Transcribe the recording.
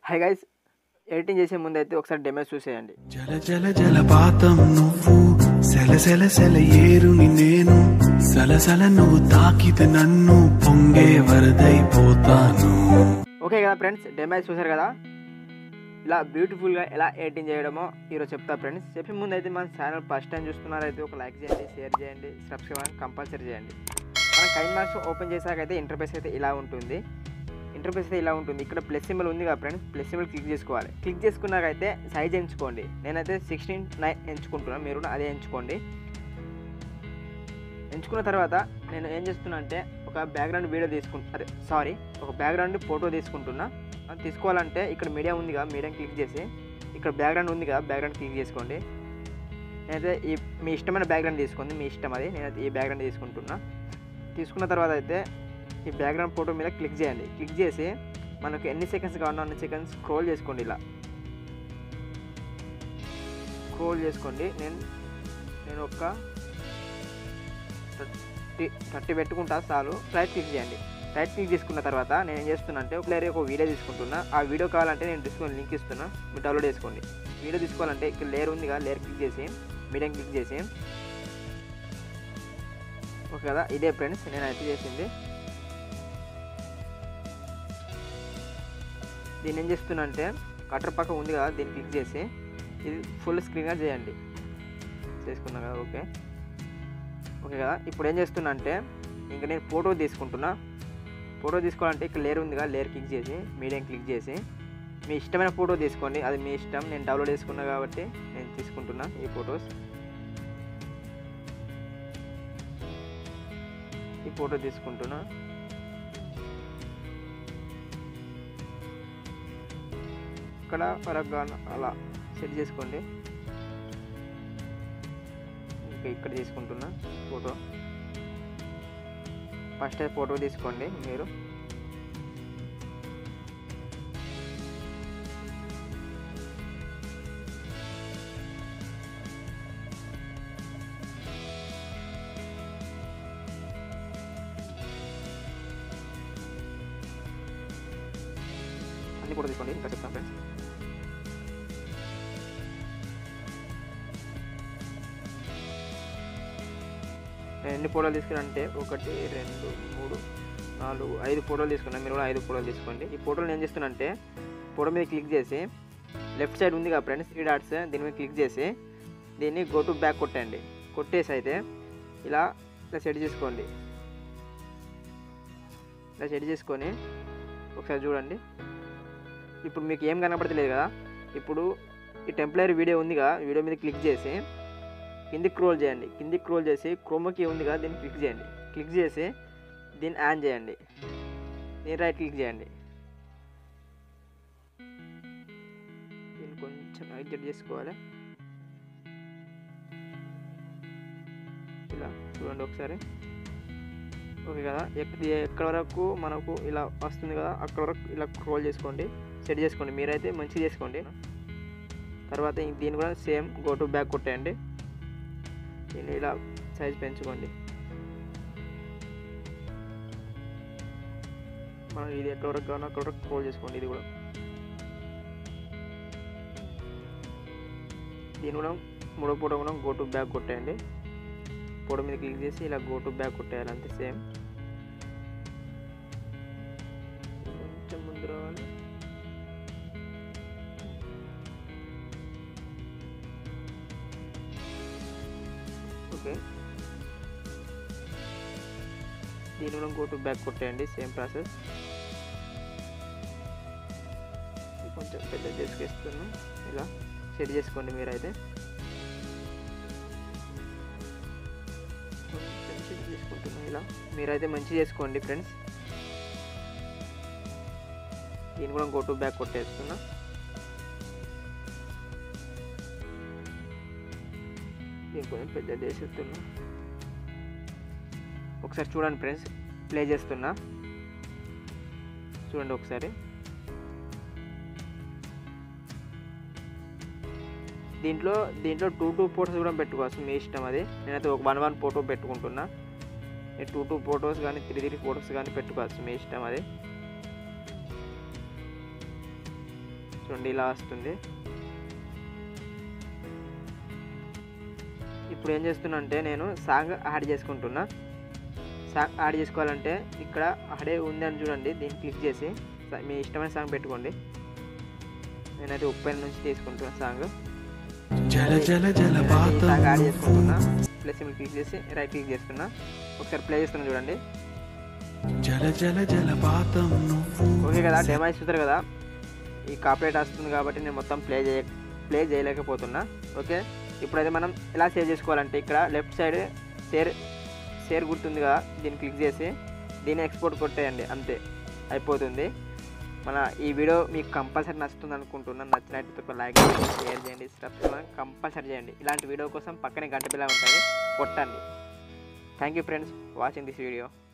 hi guys editing చేసే ముందు అయితే ఒకసారి డెమోస్ చూసేయండి జల జల జలపాతం నువ్వు సెల సెల సెల ఏరుని నేను సలసల నువ్వు తాకితే నన్ను పొంగే వరదైపోతాను ఓకే కదా ఫ్రెండ్స్ డెమోస్ చూసారు కదా ఇలా బ్యూటిఫుల్గా ఎలా ఎడిటింగ్ చేయడమో ఈరోజు చెప్తా ఫ్రెండ్స్ చెప్పే ముందు అయితే మన ఛానల్ ఫస్ట్ టైం చూస్తున్నారైతే ఒక లైక్ చేయండి షేర్ చేయండి సబ్స్క్రైబ్ కంపల్సరీ చేయండి మనం కైన్ మాస్టర్ ఓపెన్ చేశాకైతే ఇంటర్ఫేస్ అయితే ఇలా ఉంటుంది ఇంటర్ఫేస్ అయితే ఇలా ఉంటుంది ఇక్కడ ప్లస్ సింబల్ ఉంది కదా ఫ్రెండ్స్ ప్లస్ సింబల్ క్లిక్ చేసుకోవాలి క్లిక్ చేసుకున్నాకైతే సైజ్ ఎంచుకోండి నేనైతే సిక్స్టీన్ నైన్ ఎంచుకుంటున్నాను మీరు కూడా అదే ఎంచుకోండి ఎంచుకున్న తర్వాత నేను ఏం చేస్తున్నా అంటే ఒక బ్యాక్గ్రౌండ్ వీడియో తీసుకుంటా అదే సారీ ఒక బ్యాక్గ్రౌండ్ ఫోటో తీసుకుంటున్నా అది తీసుకోవాలంటే ఇక్కడ మీడియా ఉంది కదా మీడియం క్లిక్ చేసి ఇక్కడ బ్యాక్గ్రౌండ్ ఉంది కదా బ్యాక్గ్రౌండ్ క్లిక్ చేసుకోండి నేనైతే ఈ మీ ఇష్టమైన బ్యాక్గ్రౌండ్ తీసుకోండి మీ ఇష్టం అది నేనైతే ఈ బ్యాక్గ్రౌండ్ తీసుకుంటున్నా తీసుకున్న తర్వాత అయితే ఈ బ్యాక్గ్రౌండ్ ఫోటో మీద క్లిక్ చేయండి క్లిక్ చేసి మనకు ఎన్ని సెకండ్స్ కావాలో అన్ని సెకండ్స్ స్క్రోల్ చేసుకోండి ఇలా స్క్రోల్ చేసుకోండి నేను నేను ఒక థర్టీ థర్టీ పెట్టుకుంటా చాలు రైట్ క్లిక్ చేయండి రైట్ క్లిక్ తీసుకున్న తర్వాత నేను ఏం చేస్తున్నా అంటే ఒక లేరు ఒక వీడియో తీసుకుంటున్నా ఆ వీడియో కావాలంటే నేను డిస్కౌంట్ లింక్ ఇస్తున్నా మీరు డౌన్లోడ్ చేసుకోండి వీడియో తీసుకోవాలంటే ఇక్కడ లేయర్ ఉంది కదా లేయర్ క్లిక్ చేసి మీడియం క్లిక్ చేసి ఓకే కదా ఇదే ఫ్రెండ్స్ నేను అయితే చేసింది దీన్ని ఏం చేస్తున్నా అంటే కటర్ పక్క ఉంది కదా దీన్ని క్లిక్ చేసి ఇది ఫుల్ స్క్రీన్గా చేయండి చేసుకున్నా కదా ఓకే ఓకే కదా ఇప్పుడు ఏం చేస్తున్నా అంటే ఇంకా నేను ఫోటో తీసుకుంటున్నా ఫోటో తీసుకోవాలంటే ఇక్కడ లేయర్ ఉంది కదా లేయర్ క్లిక్ చేసి మీడియం క్లిక్ చేసి మీ ఇష్టమైన ఫోటో తీసుకోండి అది మీ ఇష్టం నేను డౌన్లోడ్ చేసుకున్నా కాబట్టి నేను తీసుకుంటున్నా ఈ ఫొటోస్ ఈ ఫోటో తీసుకుంటున్నా ఇక్కడ పరగ్గా అలా సెట్ చేసుకోండి ఇంకా ఇక్కడ తీసుకుంటున్నా ఫోటో ఫస్ట్ ఫోటో తీసుకోండి మీరు అన్ని ఫోటో తీసుకోండి ఇంకా చెప్తాను ఫ్రెండ్స్ నేను ఎన్ని ఫోటోలు తీసుకున్నానంటే ఒకటి రెండు మూడు నాలుగు ఐదు ఫోటోలు తీసుకున్నాను మీరు కూడా ఐదు ఫోటోలు తీసుకోండి ఈ ఫోటోలు ఏం చేస్తున్నా ఫోటో మీద క్లిక్ చేసి లెఫ్ట్ సైడ్ ఉంది కదా ఫ్రెండ్స్ త్రీ డాట్స్ దీని మీద క్లిక్ చేసి దీన్ని గో టు బ్యాక్ కొట్టండి కొట్టేసి అయితే ఇలా ఇలా సెట్ చేసుకోండి ఇలా సెట్ చేసుకొని ఒకసారి చూడండి ఇప్పుడు మీకు ఏం కనపడతలేదు కదా ఇప్పుడు ఈ టెంపరీ వీడియో ఉంది కదా వీడియో మీద క్లిక్ చేసి కిందికి క్రోల్ చేయండి కిందికి క్రోల్ చేసి క్రోమోకి ఉంది కదా దీన్ని క్లిక్ చేయండి క్లిక్ చేసి దీన్ని ఆన్ చేయండి దీన్ని రైట్ క్లిక్ చేయండి దీన్ని కొంచెం అడ్జస్ట్ చేసుకోవాలి ఇలా చూడండి ఒకసారి ఓకే కదా ఎక్- ఎక్కడ వరకు మనకు ఇలా వస్తుంది కదా అక్కడ వరకు ఇలా క్రోల్ చేసుకోండి సెట్ చేసుకోండి మీరైతే మంచిగా చేసుకోండి తర్వాత ఇంక దీన్ని కూడా సేమ్ గో టు బ్యాక్ కొట్టేయండి దీన్ని ఇలా సైజ్ పెంచుకోండి మనం ఇది ఎక్కడ వరకు కావాలో అక్కడ వరకు క్రోల్ చేసుకోండి ఇది కూడా దీని కూడా మూడో ఫోటో కూడా గో టు బ్యాక్ కొట్టేయండి ఫోటో మీద క్లిక్ చేసి ఇలా గో టు బ్యాక్ కొట్టేయాలి అంతే సేమ్ కొంచెం ముందు రావాలి ఓకే దీని కూడా గో టు బ్యాక్ కొట్టేయండి సేమ్ ప్రాసెస్ ఇది కొంచెం పెద్ద చేసుకేస్తున్నాం ఇలా సెట్ చేసుకోండి మీరైతే కొంచెం సెట్ చేసుకుంటున్నాం ఇలా మీరైతే మంచి చేసుకోండి ఫ్రెండ్స్ దీన్ని కూడా గో టు బ్యాక్ కొట్టేస్తున్నా దీన్ని కొంచెం పెద్ద చేసేస్తున్నా ఒకసారి చూడండి ఫ్రెండ్స్ ప్లే చేస్తున్నా చూడండి ఒకసారి దీంట్లో దీంట్లో టూ టూ ఫోటోస్ కూడా పెట్టుకోవచ్చు మీ ఇష్టం అది నేనైతే ఒక వన్ వన్ ఫోటో పెట్టుకుంటున్నా టూ టూ ఫొటోస్ కానీ త్రీ త్రీ ఫొటోస్ కానీ పెట్టుకోవచ్చు మీ ఇష్టం అది చూడండి ఇలా వస్తుంది ఇప్పుడు ఏం చేస్తున్నా అంటే నేను సాంగ్ యాడ్ చేసుకుంటున్నా సాంగ్ యాడ్ చేసుకోవాలంటే ఇక్కడ ఆడే ఉంది అని చూడండి దీన్ని క్లిక్ చేసి స- మీ ఇష్టమైన సాంగ్ పెట్టుకోండి నేనైతే ఉప్పైన నుంచి తీసుకుంటున్నా సాంగ్ జల జల జలపాతం సాంగ్ యాడ్ చేసుకుంటున్నా నువ్వు ప్లస్ సింబల్ క్లిక్ చేసి రైట్ క్లిక్ చేసుకున్నా ఒకసారి ప్లే చేస్తున్నా చూడండి జల జల జలపాతం నువ్వు ఓకే కదా డెమాయిస్ చూస్తారు కదా ఈ కాపరేట్ వస్తుంది కాబట్టి నేను మొత్తం ప్లే చేయ ప్లే చేయలేకపోతున్నా ఓకే ఇప్పుడైతే మనం ఎలా సేవ్ చేసుకోవాలంటే ఇక్కడ లెఫ్ట్ సైడ్ షేర్ షేర్ గుర్తుంది కదా దీన్ని క్లిక్ చేసి దీన్ని ఎక్స్పోర్ట్ కొట్టేయండి అంతే అయిపోతుంది మన ఈ వీడియో మీకు కంపల్సరీ నచ్చుతుంది అనుకుంటున్నాను నచ్చినట్టు ఒక లైక్ చేయండి షేర్ చేయండి సబ్స్క్రైబ్ కంపల్సరీ చేయండి ఇలాంటి వీడియో కోసం పక్కనే గంట పిల్ల ఉంటుంది కొట్టండి thank you friends watching this video